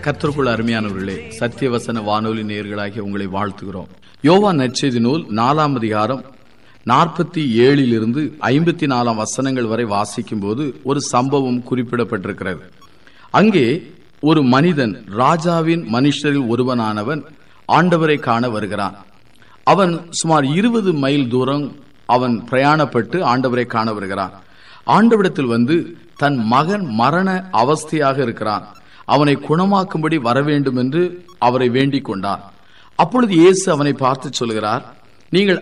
கத்திற்குள் அருமையானவர்களே சத்தியவசன வானொலி நேயர்களாகிய உங்களை வாழ்த்துகிறோம் யோவான் நற்செய்தி நூல் நாலாம் அதிகாரம் நாற்பத்தி ஏழிலிருந்து ஐம்பத்தி நாலாம் வசனங்கள் வரை வாசிக்கும் போது ஒரு சம்பவம் குறிப்பிடப்பட்டிருக்கிறது அங்கே ஒரு மனிதன் ராஜாவின் மனுஷரில் ஒருவனானவன் ஆண்டவரை காண வருகிறான் அவன் சுமார் இருபது மைல் தூரம் அவன் பிரயாணப்பட்டு ஆண்டவரை காண வருகிறான் ஆண்டவிடத்தில் வந்து தன் மகன் மரண அவஸ்தையாக இருக்கிறான் அவனை குணமாக்கும்படி வர வேண்டும் என்று அவரை வேண்டிக் கொண்டார் அப்பொழுது இயேசு அவனை பார்த்து சொல்கிறார் நீங்கள்